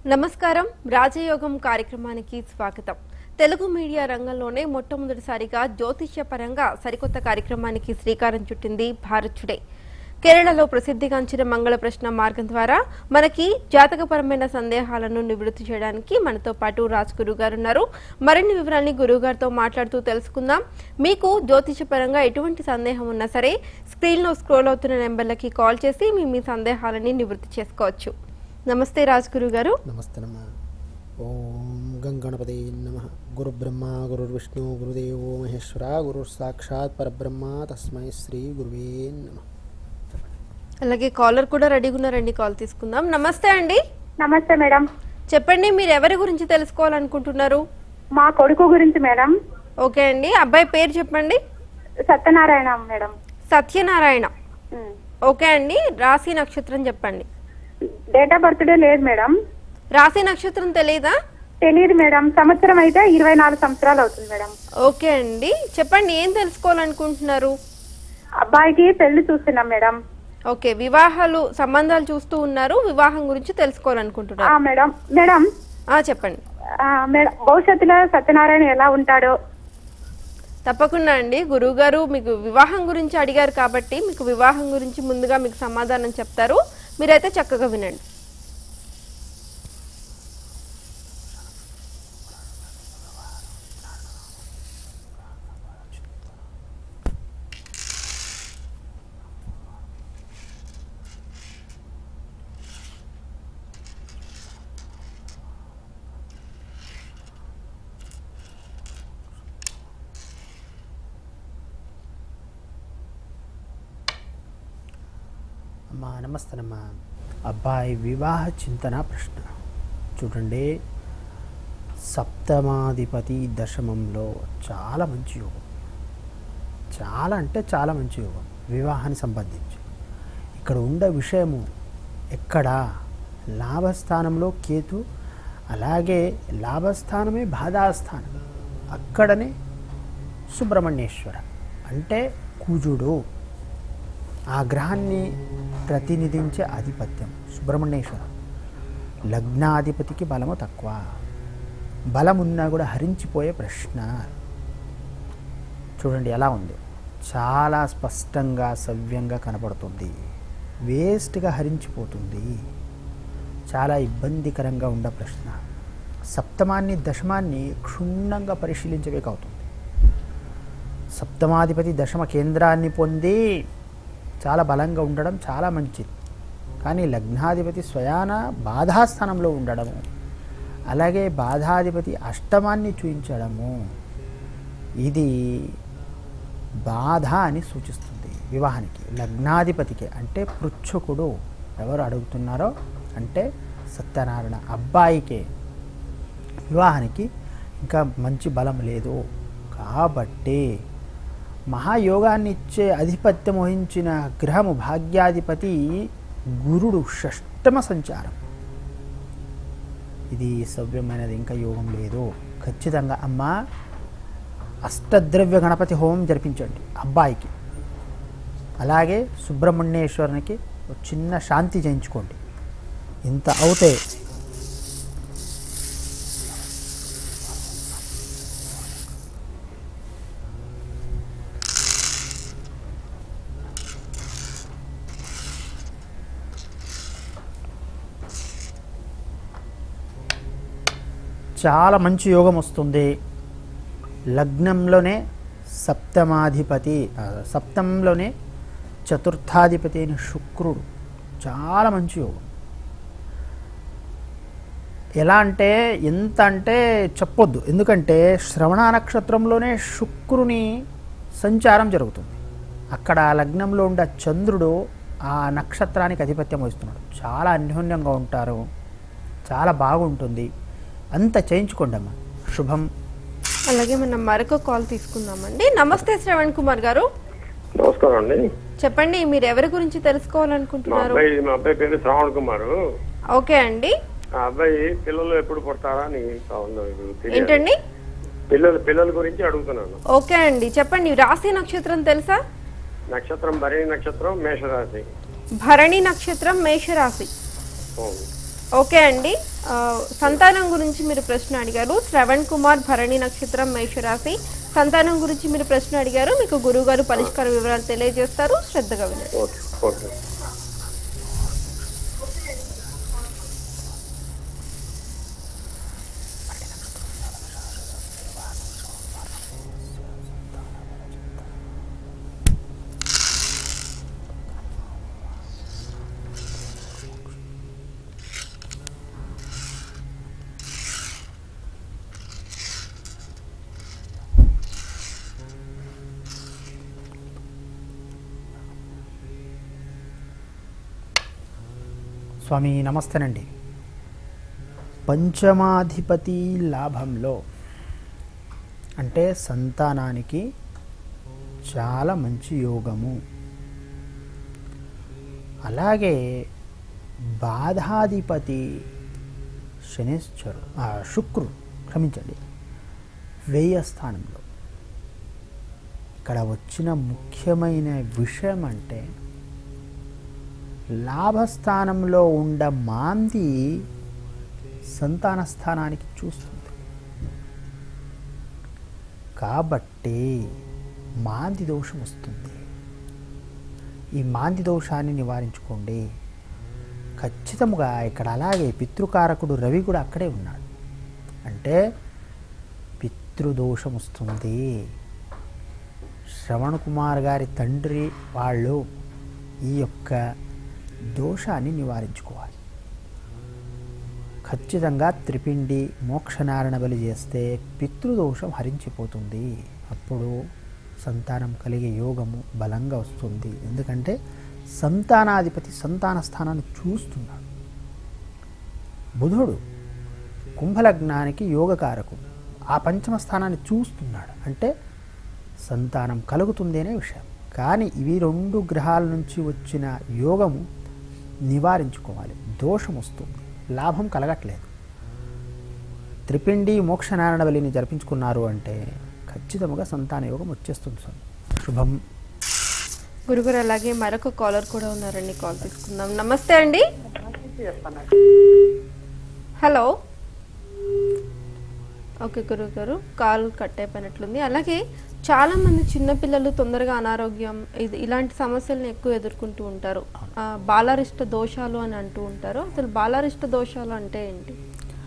నమస్కారం రాజయోగం కార్యక్రమానికి స్వాగతం తెలుగు మీడియా రంగంలోనే మొట్టమొదటిసారిగా జ్యోతిష్య పరంగా సరికొత్త కార్యక్రమానికి శ్రీకారం చుట్టింది భారత్ టుడే కేరళలో ప్రసిద్ధిగాంచిన మంగళ ప్రశ్న మార్గం ద్వారా మనకి జాతకపరమైన సందేహాలను నివృత్తి చేయడానికి మనతో పాటు రాజ్ గురువు గారు ఉన్నారు మరిన్ని వివరాల్ని గురువు గారితో మాట్లాడుతూ తెలుసుకుందాం మీకు జ్యోతిషపరంగా ఎటువంటి సందేహం ఉన్నా సరే స్క్రీన్లో స్క్రోల్ అవుతున్న నెంబర్లకి కాల్ చేసి మీ మీ సందేహాలని నివృత్తి చేసుకోవచ్చు నమస్తే రాజ్ గురువు గారు నమస్తే నమ ఓం గం గణపతే నమ గురుబ్రహ్మ గురుర్విష్ణు గురుదేవో మహేశ్వర గురుర్ సాక్షాత్ పరబ్రహ్మ తస్మై శ్రీ గురువే నమ అలాగే కాలర్ కూడా రెడీగా ఉన్నారండి కాల్ తీసుకుందాం నమస్తే అండి నమస్తే మేడం చెప్పండి మీరు ఎవరి గురించి తెలుసుకోవాలనుకుంటున్నారు మా కొడుకు గురించి మేడం ఓకే అండి అబ్బాయి పేరు చెప్పండి Satyanarayana madam Satyanarayana um. Okay అండి రాశి నక్షత్రం చెప్పండి డేట్ ఆఫ్ బర్త్డే లేదు మేడం రాశి నక్షత్రం తెలియదా తెలియదు మేడం సంవత్సరం అయితే ఇరవై నాలుగు సంవత్సరాలు అవుతుంది మేడం ఓకే అండి చెప్పండి ఏం తెలుసుకోవాలనుకుంటున్నారు అబ్బాయికి పెళ్లి చూస్తున్నాం మేడం ఓకే వివాహాలు సంబంధాలు చూస్తూ ఉన్నారు వివాహం గురించి ఆ తెలుసుకోవాలనుకుంటున్నారు మేడం మేడం ఆ, చెప్పండి ఆ, మేడం భవిష్యత్తులో సత్యనారాయణ ఎలా ఉంటాడో తప్పకుండా అండి గురువు గారు మీకు వివాహం గురించి అడిగారు కాబట్టి మీకు వివాహం గురించి ముందుగా మీకు సమాధానం చెప్తారు మీరైతే చక్కగా వినండి అమ్మా నమస్తేనమ్మా అబ్బాయి వివాహ చింతన ప్రశ్న చూడండి సప్తమాధిపతి దశమంలో చాలా మంచి యోగం చాలా అంటే చాలా మంచి యోగం వివాహానికి సంబంధించి ఇక్కడ ఉండే విషయము ఎక్కడ లాభస్థానంలో కేతు అలాగే లాభస్థానమే బాధాస్థానం అక్కడనే సుబ్రహ్మణ్యేశ్వర అంటే కుజుడు ఆ గ్రహాన్ని ప్రతినిధించే ఆధిపత్యం సుబ్రహ్మణ్యేశ్వరం లగ్నాధిపతికి బలము తక్కువ బలమున్నా కూడా హరించిపోయే ప్రశ్న చూడండి ఎలా ఉంది చాలా స్పష్టంగా సవ్యంగా కనపడుతుంది వేస్ట్గా హరించిపోతుంది చాలా ఇబ్బందికరంగా ఉండే ప్రశ్న సప్తమాన్ని దశమాన్ని క్షుణ్ణంగా పరిశీలించవేకవుతుంది సప్తమాధిపతి దశమ కేంద్రాన్ని పొంది చాలా బలంగా ఉండడం చాలా మంచిది కానీ లగ్నాధిపతి స్వయాన బాధాస్థానంలో ఉండడము అలాగే బాధాధిపతి అష్టమాన్ని చూపించడము ఇది బాధ అని సూచిస్తుంది వివాహానికి లగ్నాధిపతికి అంటే పృచ్ఛకుడు ఎవరు అడుగుతున్నారో అంటే సత్యనారాయణ అబ్బాయికే వివాహానికి ఇంకా మంచి బలం లేదు కాబట్టి మహాయోగాన్ని ఇచ్చే ఆధిపత్యం వహించిన గ్రహము భాగ్యాధిపతి గురుడు షష్టమ సంచారం ఇది సవ్యమైనది ఇంకా యోగం లేదు ఖచ్చితంగా అమ్మ అష్టద్రవ్య గణపతి హోమం జరిపించండి అబ్బాయికి అలాగే సుబ్రహ్మణ్యేశ్వరునికి ఒక చిన్న శాంతి చేయించుకోండి ఇంత అవుతే చాలా మంచి యోగం వస్తుంది లగ్నంలోనే సప్తమాధిపతి ఆ, సప్తంలోనే చతుర్థాధిపతి అయిన శుక్రుడు చాలా మంచి యోగం ఎలా అంటే ఎంత అంటే చెప్పొద్దు ఎందుకంటే శ్రవణ నక్షత్రంలోనే శుక్రుని సంచారం జరుగుతుంది అక్కడ ఆ లగ్నంలో ఉండే చంద్రుడు ఆ నక్షత్రానికి ఆధిపత్యం వహిస్తున్నాడు చాలా అన్యోన్యంగా ఉంటారు చాలా బాగుంటుంది అంత చేయించుకోండి అమ్మా శుభం అలాగే మనం మరొక కాల్ తీసుకుందామండి నమస్తే శ్రవణ్ కుమార్ గారు నమస్కారం అండి చెప్పండి మీరు ఎవరి గురించి మా తెలుసుకోవాలనుకుంటున్నారు అబ్బాయి మా అబ్బాయి పేరు శ్రావణ్ కుమార్ ఓకే అండి ఆ అబ్బాయి పిల్లలు ఎప్పుడు పుడతారా అని కావాలి నాకు తెలియాలి. ఏంటండి పిల్లలు పిల్లల గురించి అడుగుతున్నాను ఓకే అండి చెప్పండి రాశి నక్షత్రం తెలుసా నక్షత్రం భరణి నక్షత్రం మేషరాశి భరణి నక్షత్రం మేషరాశి అవును. ఓకే అండి ఆ, సంతానం గురించి మీరు ప్రశ్న అడిగారు శ్రవణ్ కుమార్ భరణి నక్షత్రం మేషరాశి సంతానం గురించి మీరు ప్రశ్న అడిగారు మీకు గురువు గారు పరిష్కార వివరాలు తెలియజేస్తారు శ్రద్ధగా వినండి ఓకే ఓకే స్వామి నమస్తేనండి పంచమాధిపతి లాభంలో అంటే సంతానానికి చాలా మంచి యోగము అలాగే బాధాధిపతి శనిశ్చరు ఆ, శుక్రుడు క్షమించండి వ్యయ స్థానంలో ఇక్కడ వచ్చిన ముఖ్యమైన విషయం అంటే లాభస్థానంలో ఉండ మాంది సంతాన స్థానానికి చూస్తుంది కాబట్టి మాంది దోషం వస్తుంది ఈ మాంది దోషాన్ని నివారించుకోండి ఖచ్చితముగా ఇక్కడ అలాగే పితృకారకుడు రవి కూడా అక్కడే ఉన్నాడు అంటే పితృదోషం వస్తుంది శ్రవణ్ కుమార్ గారి తండ్రి వాళ్ళు ఈ యొక్క దోషాన్ని నివారించుకోవాలి ఖచ్చితంగా త్రిపిండి మోక్షనారాయణ బలి చేస్తే పితృదోషం హరించిపోతుంది అప్పుడు సంతానం కలిగే యోగము బలంగా వస్తుంది ఎందుకంటే సంతానాధిపతి సంతాన స్థానాన్ని చూస్తున్నాడు బుధుడు కుంభలగ్నానికి యోగకారకుడు ఆ పంచమ స్థానాన్ని చూస్తున్నాడు అంటే సంతానం కలుగుతుంది అనే విషయం కానీ ఇవి రెండు గ్రహాల నుంచి వచ్చిన యోగము నివారించుకోవాలి దోషం వస్తుంది లాభం కలగట్లేదు త్రిపిండి మోక్షనారాయణ బలిని జరిపించుకున్నారు అంటే ఖచ్చితంగా సంతాన యోగం వచ్చేస్తుంది స్వామి శుభం గురుగారు అలాగే మరొక కాలర్ కూడా ఉన్నారండి కాల్ తీసుకుందాం నమస్తే అండి హలో ఓకే గురువు గారు కాల్ కట్ అయిపోయినట్లుంది అలాగే చాలా మంది చిన్నపిల్లలు తొందరగా అనారోగ్యం ఇది ఇలాంటి సమస్యలను ఎక్కువ ఎదుర్కొంటూ ఉంటారు ఆ, బాలారిష్ట దోషాలు అని అంటూ ఉంటారు అసలు బాలారిష్ట దోషాలు అంటే ఏంటి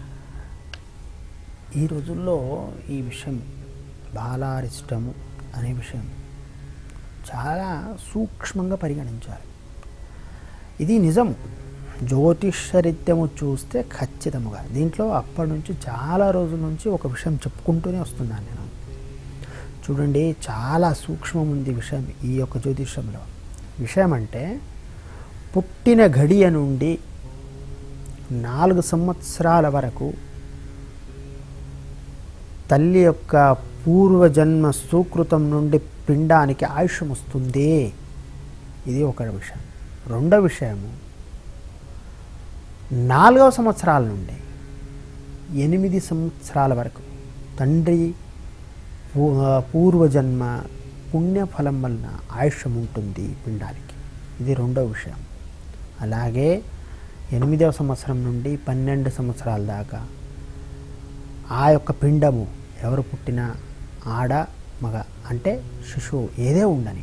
ఈ రోజుల్లో ఈ విషయం బాలారిష్టము అనే విషయం చాలా సూక్ష్మంగా పరిగణించాలి ఇది నిజం జ్యోతిషరీత్యము చూస్తే ఖచ్చితముగా దీంట్లో అప్పటి నుంచి చాలా రోజుల నుంచి ఒక విషయం చెప్పుకుంటూనే వస్తున్నాను నేను చూడండి చాలా సూక్ష్మం ఉంది విషయం ఈ యొక్క జ్యోతిషంలో విషయం అంటే పుట్టిన గడియ నుండి నాలుగు సంవత్సరాల వరకు తల్లి యొక్క పూర్వజన్మ సుకృతం నుండి పిండానికి ఆయుష్యం వస్తుంది ఇది ఒక విషయం రెండో విషయము నాలుగవ సంవత్సరాల నుండి ఎనిమిది సంవత్సరాల వరకు తండ్రి పూ- పూర్వజన్మ పుణ్యఫలం వలన ఆయుష్యం ఉంటుంది పిండానికి ఇది రెండో విషయం అలాగే ఎనిమిదవ సంవత్సరం నుండి పన్నెండు సంవత్సరాల దాకా ఆ యొక్క పిండము ఎవరు పుట్టిన ఆడ మగ అంటే శిశువు ఏదే ఉండని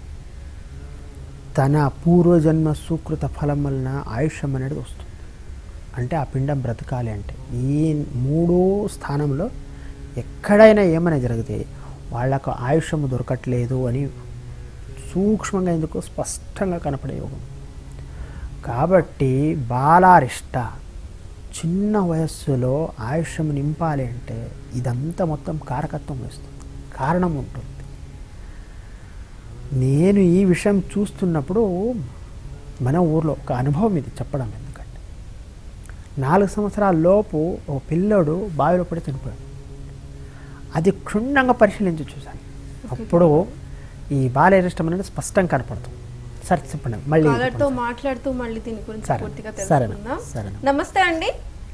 తన పూర్వజన్మ సుకృత ఫలం వలన ఆయుష్యం అనేది వస్తుంది అంటే ఆ పిండం బ్రతకాలి అంటే ఈ మూడో స్థానంలో ఎక్కడైనా ఏమైనా జరిగితే వాళ్ళకు ఆయుష్యము దొరకట్లేదు అని సూక్ష్మంగా ఎందుకు స్పష్టంగా కనపడే యోగం కాబట్టి బాలారిష్ట చిన్న వయస్సులో ఆయుష్యం నింపాలి అంటే ఇదంతా మొత్తం కారకత్వం వేస్తుంది కారణం ఉంటుంది నేను ఈ విషయం చూస్తున్నప్పుడు మన ఊర్లో ఒక అనుభవం ఇది చెప్పడం ఎందుకంటే నాలుగు సంవత్సరాల లోపు ఒక పిల్లోడు బావిలో పడి చనిపోయాడు అది క్షుణ్ణంగా పరిశీలించి చూశాను అప్పుడు ఈ బాలయరిష్టం అనేది స్పష్టంగా కనపడుతుంది సరే చెప్పండి మళ్ళీ కాలర్ తో మాట్లాడుతూ మళ్ళీ దీని గురించి సరే. పూర్తిగా సరేనా. తెలుసుకుందాం సరేనా. నమస్తే అండి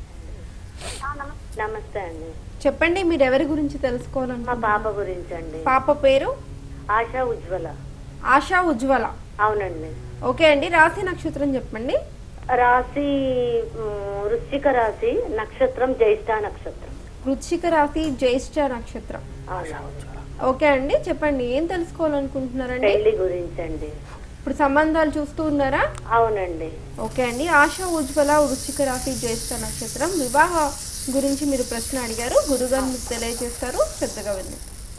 నమస్తే అండి చెప్పండి మీరు ఎవరి గురించి మా తెలుసుకోవాలనుకుంటున్నారు పాప గురించి అండి పాప పేరు ఆశా ఉజ్వల ఆశా ఉజ్వల అవునండి ఓకే అండి రాశి నక్షత్రం చెప్పండి రాశి ఉమ్, వృశ్చిక రాశి నక్షత్రం జ్యేష్ఠ నక్షత్రం వృశ్చిక రాశి జ్యేష్ఠ నక్షత్రం అవునండి. ఓకే అండి చెప్పండి ఏం తెలుసుకోవాలనుకుంటున్నారండి పెళ్లి గురించి అండి ఇప్పుడు సంబంధాలు చూస్తూ ఉన్నారా అవునండి ఓకే అండి ఆశా ఉజ్వల వృశ్చిక రాశి జ్యేష్ఠ నక్షత్రం వివాహ గురించి మీరు ప్రశ్న అడిగారు గురుగారు మీకు తెలియజేస్తారు శ్రద్ధగా వినండి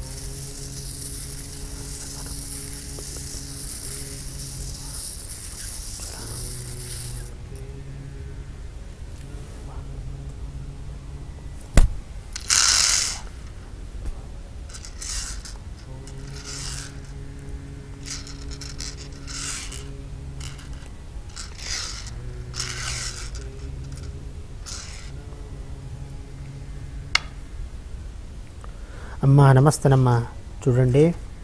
అమ్మా నమస్తేనమ్మా చూడండి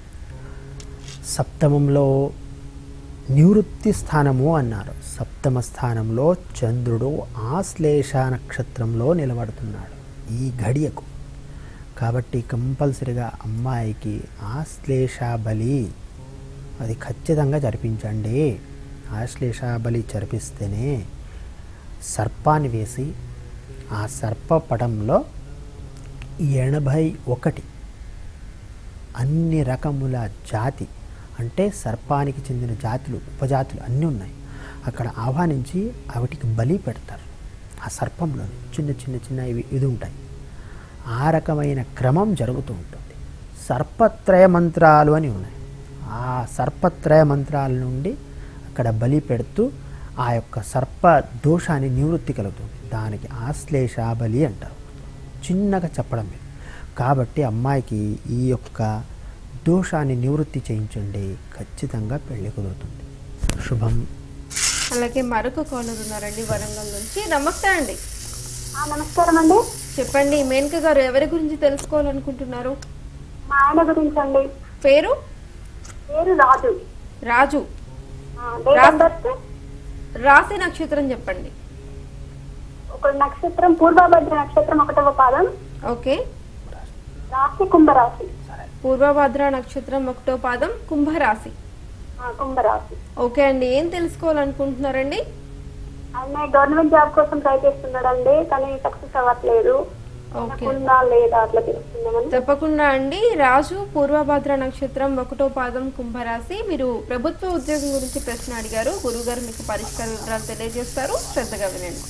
సప్తమంలో నివృత్తి స్థానము అన్నారు సప్తమ స్థానంలో చంద్రుడు ఆశ్లేష నక్షత్రంలో నిలబడుతున్నాడు ఈ ఘడియకు కాబట్టి కంపల్సరిగా అమ్మాయికి ఆశ్లేష బలి అది ఖచ్చితంగా జరిపించండి ఆశ్లేష బలి జరిపిస్తేనే సర్పాన్ని వేసి ఆ సర్ప పటంలో ఎనభై ఒకటి అన్ని రకముల జాతి అంటే సర్పానికి చెందిన జాతులు ఉపజాతులు అన్నీ ఉన్నాయి అక్కడ ఆహ్వానించి వాటికి బలి పెడతారు ఆ సర్పంలో చిన్న చిన్న చిన్న ఇవి ఇది ఉంటాయి ఆ రకమైన క్రమం జరుగుతూ ఉంటుంది సర్పత్రయ మంత్రాలు అని ఉన్నాయి ఆ సర్పత్రయ మంత్రాల నుండి అక్కడ బలి పెడుతూ ఆ యొక్క సర్ప దోషాన్ని నివృత్తి కలుగుతుంది దానికి ఆశ్లేష బలి అంటారు చిన్నగా చెప్పడం లేదు కాబట్టి అమ్మాయికి ఈ యొక్క దోషాన్ని నివృత్తి చేయించండి ఖచ్చితంగా పెళ్లి కుదురుతుంది శుభం అలాగే మరొక కాలర్ ఉన్నారండి వరంగల్ నుంచి నమస్తే అండి ఆ, నమస్కారం అండి చెప్పండి మేనక గారు ఎవరి గురించి తెలుసుకోవాలనుకుంటున్నారు మా ఆయన గురించి అండి పేరు పేరు రాజు రాజు ఆ, డేట్ ఆఫ్ బర్త్ రాశి నక్షత్రం చెప్పండి ఒక నక్షత్రం పూర్వభద్ర నక్షత్రం ఒకటవ పాదం ఓకే రాశి కుంభరాశి పూర్వభద్ర నక్షత్రం ఒకటో పాదం కుంభరాశి ఆ, కుంభరాశి ఓకే అండి ఏం తెలుసుకోవాలనుకుంటున్నారండి ఆయన గవర్నమెంట్ జాబ్ కోసం ట్రై చేస్తున్నాడండి కానీ సక్సెస్ అవ్వట్లేదు ఓకే ఉందా లేదా అట్లా తెలుస్తుందేమని తప్పకుండా అండి రాజు పూర్వభద్ర నక్షత్రం ఒకటో పాదం కుంభరాశి మీరు ప్రభుత్వ ఉద్యోగం గురించి ప్రశ్న అడిగారు గురుగారు మీకు పరిష్కార వివరాలు తెలియజేస్తారు శ్రద్ధగా వినండి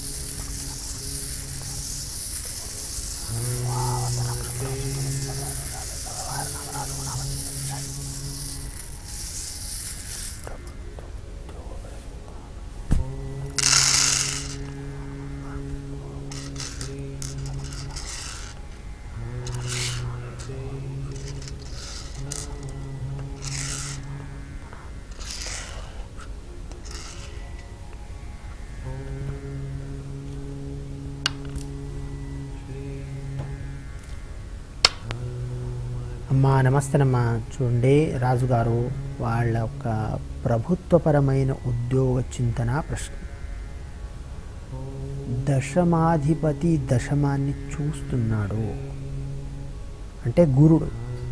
అమ్మా నమస్తేనమ్మా చూడండి రాజుగారు వాళ్ళ యొక్క ప్రభుత్వపరమైన ఉద్యోగ చింతన ప్రశ్న దశమాధిపతి దశమాన్ని చూస్తున్నాడు అంటే గురుడు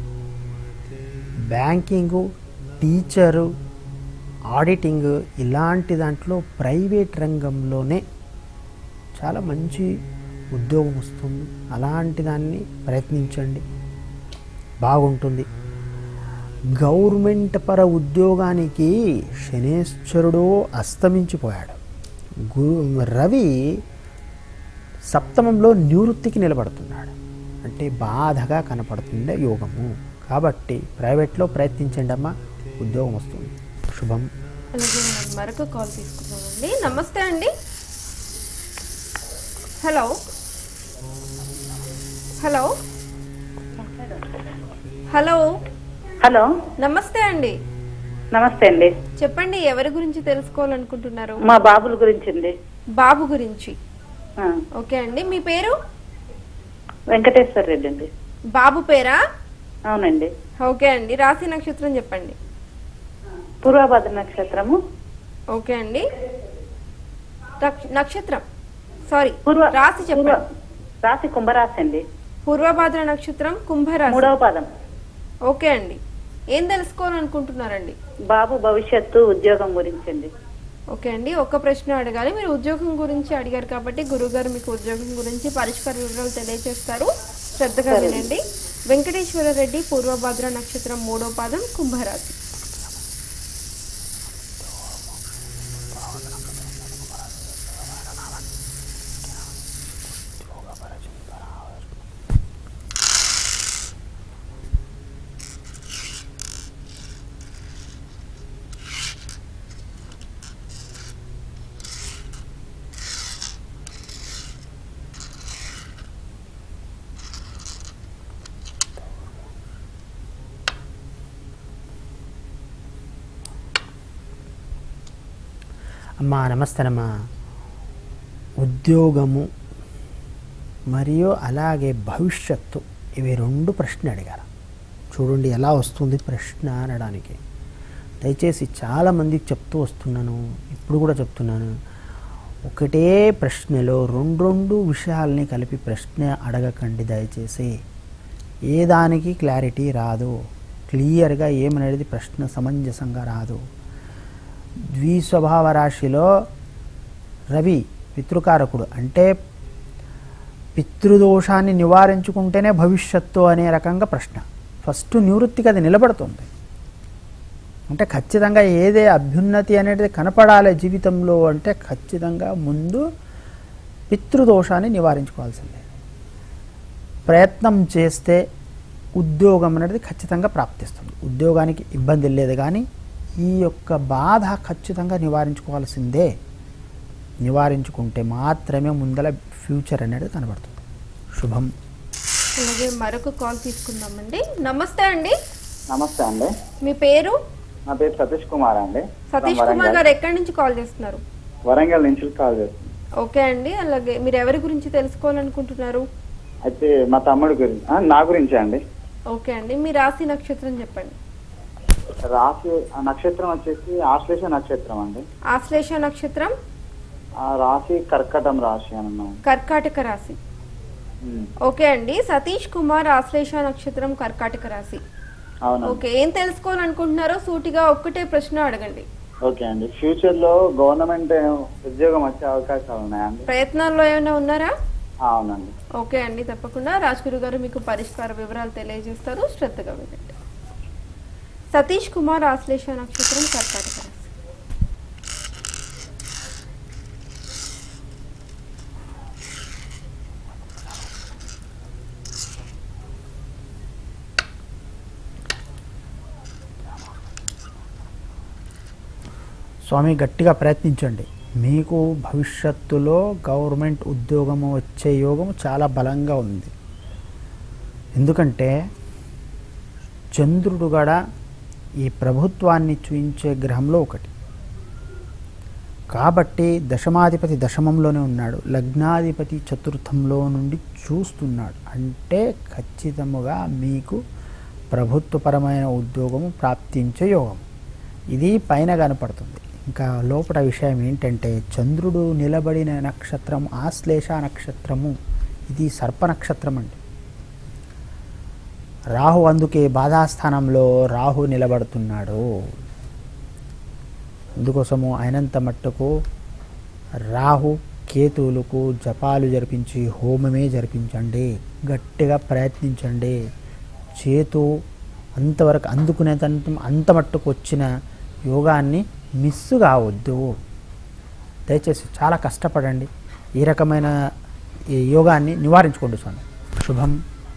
బ్యాంకింగు టీచరు ఆడిటింగ్ ఇలాంటి దాంట్లో ప్రైవేట్ రంగంలోనే చాలా మంచి ఉద్యోగం వస్తుంది అలాంటి దాన్ని ప్రయత్నించండి బాగుంటుంది గవర్నమెంట్ పర ఉద్యోగానికి శనేశ్వరుడు అస్తమించిపోయాడు గురు రవి సప్తమంలో నివృత్తికి నిలబడుతున్నాడు అంటే బాధగా కనపడుతుంది యోగము కాబట్టి ప్రైవేట్లో ప్రయత్నించండి అమ్మా ఉద్యోగం వస్తుంది శుభం అలాగే మనం మరొక కాల్ తీసుకున్నామండి నమస్తే అండి హలో హలో హలో హలో నమస్తే అండి నమస్తే అండి చెప్పండి ఎవరి గురించి తెలుసుకోవాలనుకుంటున్నారు మా బాబుల గురించి అండి బాబు గురించి ఆ, ఓకే అండి మీ పేరు వెంకటేశ్వర రెడ్డి అండి బాబు పేరా అవునండి ఓకే అండి రాశి నక్షత్రం చెప్పండి పూర్వభద్ర నక్షత్రము ఓకే అండి నక్ష- నక్షత్రం సారీ పూర్వ రాశి పూర్వ చెప్పండి రాశి కుంభరాశి అండి పూర్వభాద్ర నక్షత్రం కుంభరాశి మూడవ పాదం ఓకే అండి ఏం తెలుసుకోవాలనుకుంటున్నారండి బాబు భవిష్యత్తు ఉద్యోగం గురించి అండి ఓకే అండి ఒక ప్రశ్న అడగాలి మీరు ఉద్యోగం గురించి అడిగారు కాబట్టి గురుగారు మీకు ఉద్యోగం గురించి పరిష్కార వివరాలు తెలియజేస్తారు శ్రద్ధగా వినండి వెంకటేశ్వర రెడ్డి పూర్వభద్ర నక్షత్రం మూడో పాదం కుంభరాశి అమ్మా నమస్తేనమ్మా ఉద్యోగము మరియు అలాగే భవిష్యత్తు ఇవి రెండు ప్రశ్న అడిగారు చూడండి ఎలా వస్తుంది ప్రశ్న అనడానికి దయచేసి చాలామందికి చెప్తూ వస్తున్నాను ఇప్పుడు కూడా చెప్తున్నాను ఒకటే ప్రశ్నలో రెండు రెండు విషయాల్ని కలిపి ప్రశ్న అడగకండి దయచేసి ఏ దానికి క్లారిటీ రాదు క్లియర్గా ఏమనేది ప్రశ్న సమంజసంగా రాదు ద్విస్వభావ రాశిలో రవి పితృకారకుడు అంటే పితృదోషాన్ని నివారించుకుంటేనే భవిష్యత్తు అనే రకంగా ప్రశ్న ఫస్ట్ నివృత్తికి అది నిలబడుతుంది అంటే ఖచ్చితంగా ఏదే అభ్యున్నతి అనేది కనపడాలి జీవితంలో అంటే ఖచ్చితంగా ముందు పితృదోషాన్ని నివారించుకోవాల్సిందే ప్రయత్నం చేస్తే ఉద్యోగం అనేది ఖచ్చితంగా ప్రాప్తిస్తుంది ఉద్యోగానికి ఇబ్బంది లేదు కానీ ఈ యొక్క బాధ ఖచ్చితంగా నివారించుకోవాల్సిందే నివారించుకుంటే మాత్రమే ముందల ఫ్యూచర్ అనేది కనబడుతుంది శుభం అలాగే మరొక కాల్ తీసుకుందామండి నమస్తే అండి నమస్తే అండి మీ పేరు నా పేరు సతీష్ కుమార్ అండి సతీష్ వరంగల్. కుమార్ గారు ఎక్కడి నుంచి కాల్ చేస్తున్నారు వరంగల్ నుంచి కాల్ చేస్తున్నాను ఓకే అండి అలాగే మీరు ఎవరి గురించి తెలుసుకోవాలనుకుంటున్నారు అయితే మా తమ్ముడి గురించి ఆ, నా గురించి అండి ఓకే అండి మీ రాశి నక్షత్రం చెప్పండి రాశి ఆ నక్షత్రం వచ్చేసి ఆశ్లేష నక్షత్రం అండి ఆశ్లేష నక్షత్రం ఆ రాశి కర్కటం రాశి అని అన్నాం కర్కాటక రాశి ఉమ్, ఓకే అండి సతీష్ కుమార్ ఆశ్లేష నక్షత్రం కర్కాటక రాశి అవునండి ఓకే ఏం తెలుసుకోవాలనుకుంటున్నారో సూటిగా ఒక్కటే ప్రశ్న అడగండి ఓకే అండి ఫ్యూచర్ లో గవర్నమెంట్ ఉద్యోగం వచ్చే అవకాశాలు ఉన్నాయండి ప్రయత్నాల్లో ఏమైనా ఉన్నారా ఆ, అవునండి ఓకే అండి తప్పకుండా రాజ్గురు గారు మీకు పరిష్కార వివరాలు తెలియజేస్తారు శ్రద్ధగా వినండి సతీష్ కుమార్ ఆశ్లేష నక్షత్రం కర్కాటక రాశి స్వామి గట్టిగా ప్రయత్నించండి మీకు భవిష్యత్తులో గవర్నమెంట్ ఉద్యోగము వచ్చే యోగం చాలా బలంగా ఉంది ఎందుకంటే చంద్రుడు గడ ఈ ప్రభుత్వాన్ని చూయించే గ్రహంలో ఒకటి కాబట్టి దశమాధిపతి దశమంలోనే ఉన్నాడు లగ్నాధిపతి చతుర్థంలో నుండి చూస్తున్నాడు అంటే ఖచ్చితముగా మీకు ప్రభుత్వపరమైన ఉద్యోగము ప్రాప్తించే యోగం ఇది పైన కనపడుతుంది ఇంకా లోపల విషయం ఏంటంటే చంద్రుడు నిలబడిన నక్షత్రం ఆశ్లేష నక్షత్రము ఇది సర్ప నక్షత్రం అండి రాహు అందుకే బాధాస్థానంలో రాహు నిలబడుతున్నాడు అందుకోసము అయినంత మట్టుకు రాహు కేతువులకు జపాలు జరిపించి హోమమే జరిపించండి గట్టిగా ప్రయత్నించండి చేతు అంతవరకు అందుకునేంత అంత మట్టుకు వచ్చిన యోగాన్ని మిస్ కావద్దు దయచేసి చాలా కష్టపడండి ఈ రకమైన ఈ యోగాన్ని నివారించుకోండి స్వామి శుభం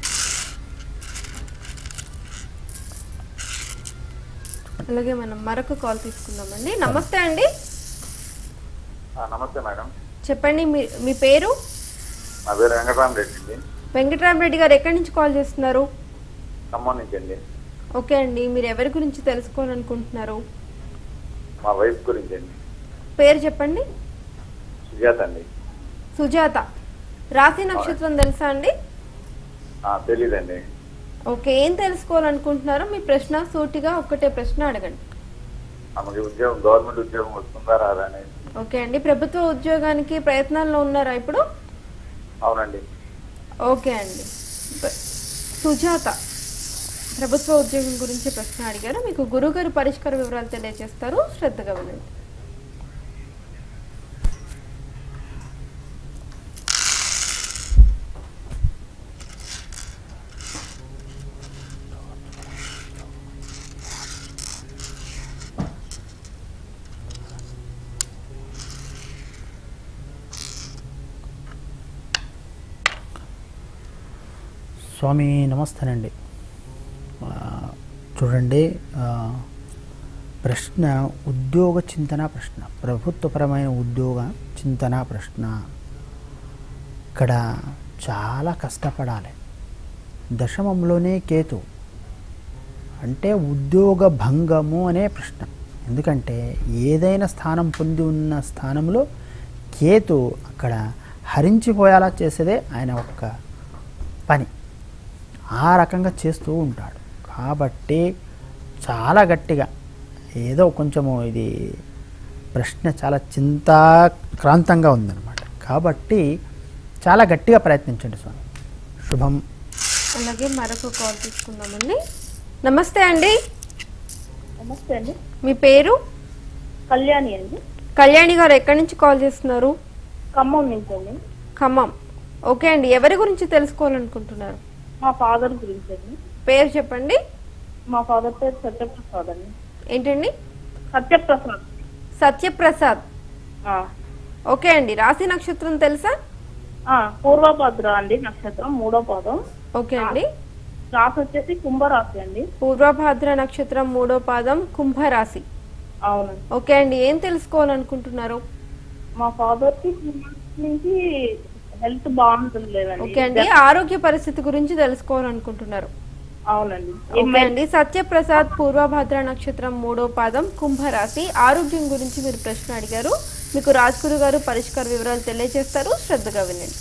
అలాగే మనం మరొక కాల్ తీసుకుందామండి నమస్తే అండి ఆ, నమస్తే మేడం చెప్పండి మీ మీ పేరు నా పేరు వెంకటరామ రెడ్డి అండి వెంకటరామరెడ్డి గారు ఎక్కడి నుంచి కాల్ చేస్తున్నారు ఖమ్మం నుంచి అండి ఓకే అండి మీరు ఎవరి గురించి తెలుసుకోవాలనుకుంటున్నారు మా వైఫ్ గురించి అండి పేరు చెప్పండి సుజాత అండి సుజాత రాశి నక్షత్రం తెలుసా అండి ఆ, తెలీదండి ఓకే ఏం తెలుసుకోవాలనుకుంటున్నారో మీ ప్రశ్న సూటిగా ఒక్కటే ప్రశ్న అడగండి ఆమెకి ఉద్యోగం గవర్నమెంట్ ఉద్యోగం వస్తుందా రాదా అనేది ఓకే అండి ప్రభుత్వ ఉద్యోగానికి ప్రయత్నాల్లో ఉన్నారా ఇప్పుడు అవునండి ఓకే అండి బ- సుజాత ప్రభుత్వ ఉద్యోగం గురించి ప్రశ్న అడిగారు మీకు గురుగారు పరిష్కార వివరాలు తెలియజేస్తారు శ్రద్ధగా వినండి స్వామి నమస్తేనండి ఆ, చూడండి ఆ, ప్రశ్న ఉద్యోగ చింతన ప్రశ్న ప్రభుత్వపరమైన ఉద్యోగ చింతన ప్రశ్న ఇక్కడ చాలా కష్టపడాలి దశమంలోనే కేతు అంటే ఉద్యోగ భంగము అనే ప్రశ్న ఎందుకంటే ఏదైనా స్థానం పొంది ఉన్న స్థానంలో కేతు అక్కడ హరించిపోయేలా చేసేదే ఆయన ఒక్క పని ఆ రకంగా చేస్తూ ఉంటాడు కాబట్టి చాలా గట్టిగా ఏదో కొంచెము ఇది ప్రశ్న చాలా చింతాక్రాంతంగా ఉందన్నమాట కాబట్టి చాలా గట్టిగా ప్రయత్నించండి స్వామి శుభం అలాగే మరొక కాల్ తీసుకుందామండి నమస్తే అండి నమస్తే అండి మీ పేరు కళ్యాణి అండి కళ్యాణి గారు ఎక్కడి నుంచి కాల్ చేస్తున్నారు ఖమ్మం నుంచి అండి ఖమ్మం ఓకే అండి ఎవరి గురించి తెలుసుకోవాలనుకుంటున్నారు మా ఫాదర్ గురించి అండి పేరు చెప్పండి మా ఫాదర్ పేరు సత్యప్రసాద్ అండి ఏంటండి సత్యప్రసాద్ సత్యప్రసాద్ ఆ, ఓకే అండి రాశి నక్షత్రం తెలుసా ఆ, పూర్వభద్ర అండి నక్షత్రం మూడో పాదం ఓకే అండి రాసి వచ్చేసి కుంభరాశి అండి పూర్వభాద్ర నక్షత్రం మూడో పాదం కుంభరాశి అవునండి ఓకే అండి ఏం తెలుసుకోవాలనుకుంటున్నారు మా ఫాదర్ కి two months నుంచి హెల్త్ బాగుంటుంది లేదండి ఓకే అండి ఆరోగ్య పరిస్థితి గురించి తెలుసుకోవాలనుకుంటున్నారు అవునండి ఓకే అండి సత్యప్రసాద్ పూర్వభద్ర నక్షత్రం మూడో పాదం కుంభరాశి ఆరోగ్యం గురించి మీరు ప్రశ్న అడిగారు మీకు రాజ్గురు గారు పరిష్కార వివరాలు తెలియజేస్తారు శ్రద్ధగా వినండి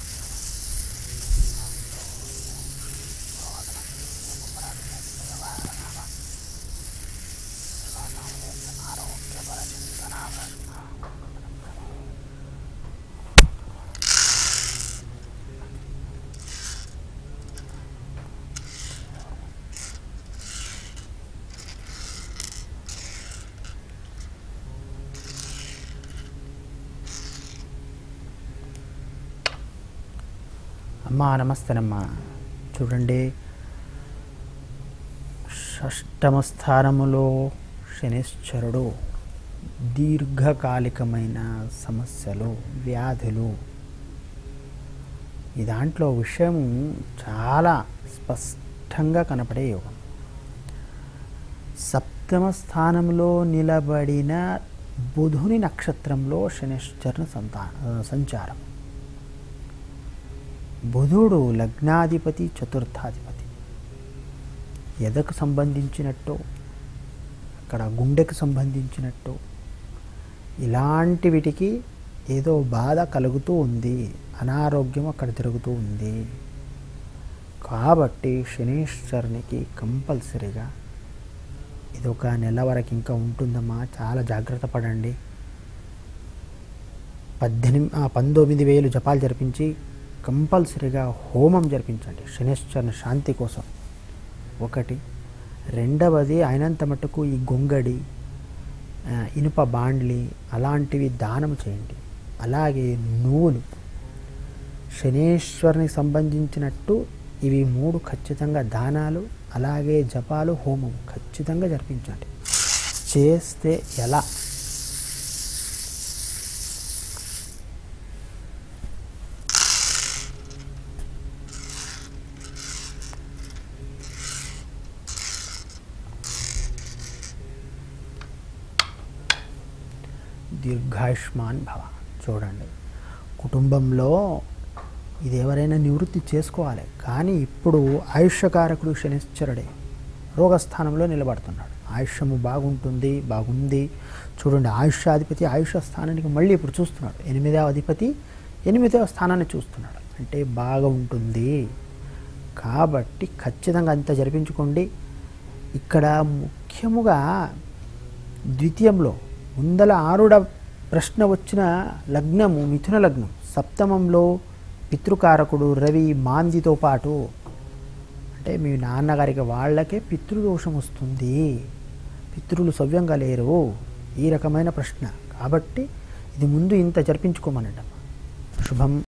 అమ్మా నమస్తేనమ్మా చూడండి షష్టమ స్థానములో శనిశ్చరుడు దీర్ఘకాలికమైన సమస్యలు వ్యాధులు ఈ దాంట్లో విషయం చాలా స్పష్టంగా కనపడే యోగం సప్తమ స్థానంలో నిలబడిన బుధుని నక్షత్రంలో శనిశ్చరుని సంతా సంచారం బుధుడు లగ్నాధిపతి చతుర్థాధిపతి ఎదకు సంబంధించినట్టు అక్కడ గుండెకు సంబంధించినట్టు ఇలాంటి వీటికి ఏదో బాధ కలుగుతూ ఉంది అనారోగ్యం అక్కడ జరుగుతూ ఉంది కాబట్టి శనీశ్వరునికి కంపల్సరీగా ఇది ఒక నెల వరకు ఇంకా ఉంటుందమ్మా చాలా జాగ్రత్త పడండి పద్దెనిమిది పంతొమ్మిది వేలు జపాలు జరిపించి కంపల్సరీగా హోమం జరిపించండి శనిశ్చరణ శాంతి కోసం ఒకటి రెండవది అయినంత మటుకు ఈ గొంగడి ఆ, ఇనుప బాండ్లి అలాంటివి దానం చేయండి అలాగే నువ్వులు శనేశ్వరునికి సంబంధించినట్టు ఇవి మూడు ఖచ్చితంగా దానాలు అలాగే జపాలు హోమం ఖచ్చితంగా జరిపించండి చేస్తే ఎలా దీర్ఘాయుష్మాన్ భవ చూడండి కుటుంబంలో ఇది ఎవరైనా నివృత్తి చేసుకోవాలి కానీ ఇప్పుడు ఆయుష్యకారకుడు శనిశ్చరుడే రోగస్థానంలో నిలబడుతున్నాడు ఆయుష్యము బాగుంటుంది బాగుంది చూడండి ఆయుష్యాధిపతి ఆయుష స్థానానికి మళ్ళీ ఇప్పుడు చూస్తున్నాడు ఎనిమిదవ అధిపతి ఎనిమిదవ స్థానాన్ని చూస్తున్నాడు అంటే బాగా ఉంటుంది కాబట్టి ఖచ్చితంగా అంత జరిపించుకోండి ఇక్కడ ముఖ్యముగా ద్వితీయంలో ముందల ఆరుడ ప్రశ్న వచ్చిన లగ్నము మిథున లగ్నం సప్తమంలో పితృకారకుడు రవి మాందితో పాటు అంటే మీ నాన్నగారికి వాళ్ళకే పితృదోషం వస్తుంది పితృలు సవ్యంగా లేరు ఈ రకమైన ప్రశ్న కాబట్టి ఇది ముందు ఇంత జరిపించుకోమనండి శుభం